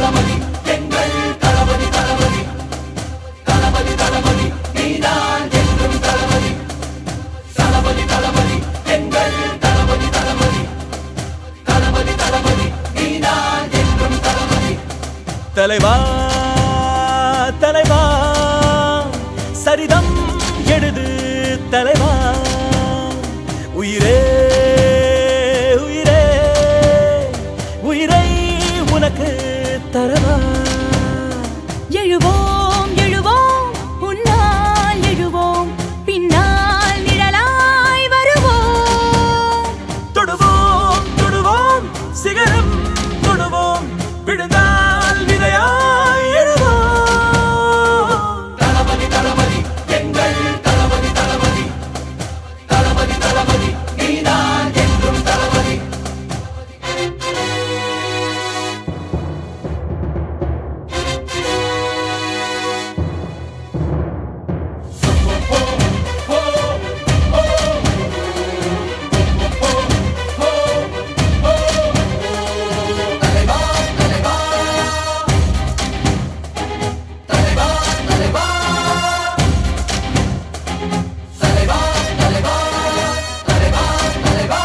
தளபதி எங்கள் தளபதி தளபதி தளபதி தளபதி நீதான் என்றும் தளபதி தளபதி தளபதி எங்கள் தளபதி தளபதி தளபதி தளபதி நீதான் என்றும் தளபதி தலைவா தலைவா சரிதம் எழுது தலைவா உயிரே உயிரே உயிரை உனக்கு தரவா எழுவோம் எழுவோம் உன்னால் எழுவோம் பின்னால் நிழலாய் வருவோம் தொடுவோம் தொடுவோம் சிகரம் தொடுவோம் விழுந்தால் விதையாய் எழுவோம் தளபதி தளபதி எங்கள் தளபதி தளபதி தளபதி தளபதி நீதான் என்றும் தளபதி தலைவா தலைவா தலைவா தலைவா தலைவா தலைவா தலைவா தலைவா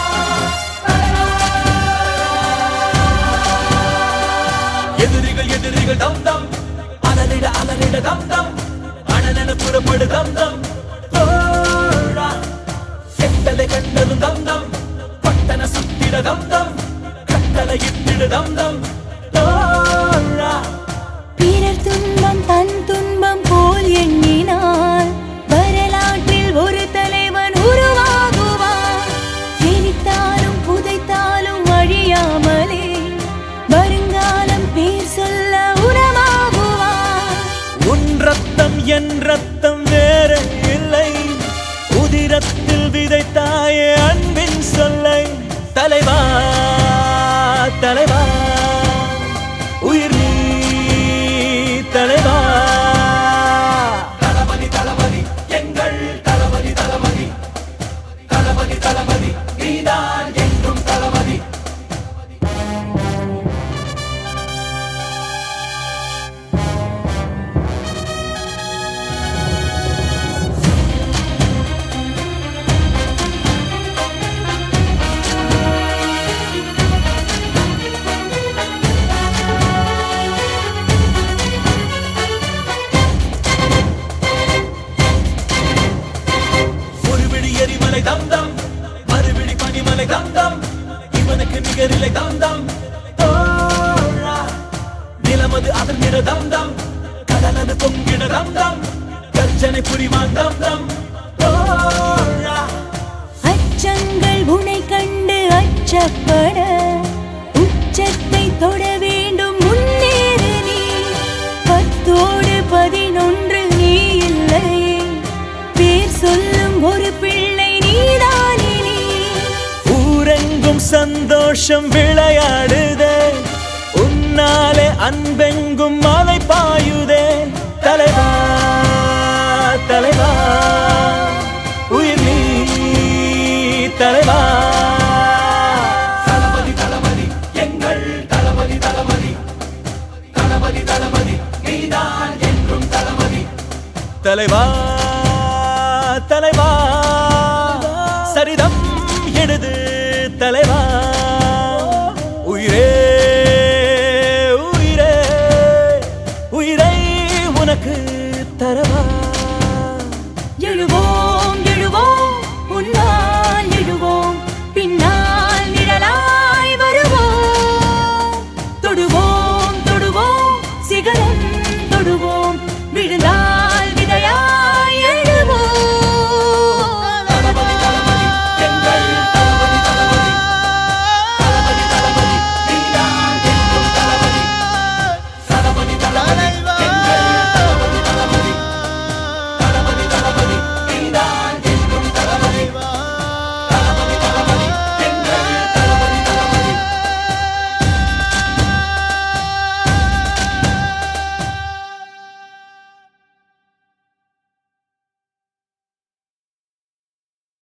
எதிரிகள் எதிரிகள் தம் தம் அலறிட அலறிட தம் தம் அனலென புறப்படு தம் தம் தோழா கெட்டதை கண்டதும் தம் தம் பட்டன சுத்திட தம் தம் கட்டளை இட்டிடு தம் தம் தோழா பிறர் துன்பம் தன் துன்பம் போல் எண்ணினால் வரலாற்றில் ஒரு தலைவன் உருவாகுவான் எரித்தாலும் புதைத்தாலும் அழியாமலே வருங்காலம் பேர் சொல்ல உரமாகுவான் உன் ரத்தம் என் ரத்தம் வேற இல்லை உதிரத்தில் விதைத்தாயே அன்பின் சொல்லை தலைவா தலைவா உயிர் நீ தலைவா தளபதி தளபதி எங்கள் தளபதி தளபதி தளபதி தளபதி நீதான் என்றும் தளபதி ஒரு விழி எரிமலை தம் தம் மறுவிழி பனிமலை தம் தம் இவனுக்கு நிகரில்லை தம் தம் தோழா நிலமது அதிர்ந்திட தம் தம் கடலது பொங்கிட தம் தம் கர்ஜனை புரிவான் தம் தம் தோழா அச்சங்கள் உனை கண்டு அச்சப்பட உச்சத்தை தொட வேண்டும் முன்னேறு நீ பத்தோடு பதினொன்று நீ இல்லையே பேர் சொல்லும் ஒரு பிள்ளை நீதானே நீ ஊரெங்கும் சந்தோஷம் விளையாடுதே உன்னாலே அன்பெங்கும் மலை பாயுதே தலைவா தலைவா உயிர் நீ தலைவா தளபதி தளபதி எங்கள் தளபதி தளபதி தளபதி தளபதி நீதான் என்றும் தளபதி தலைவா தலைவா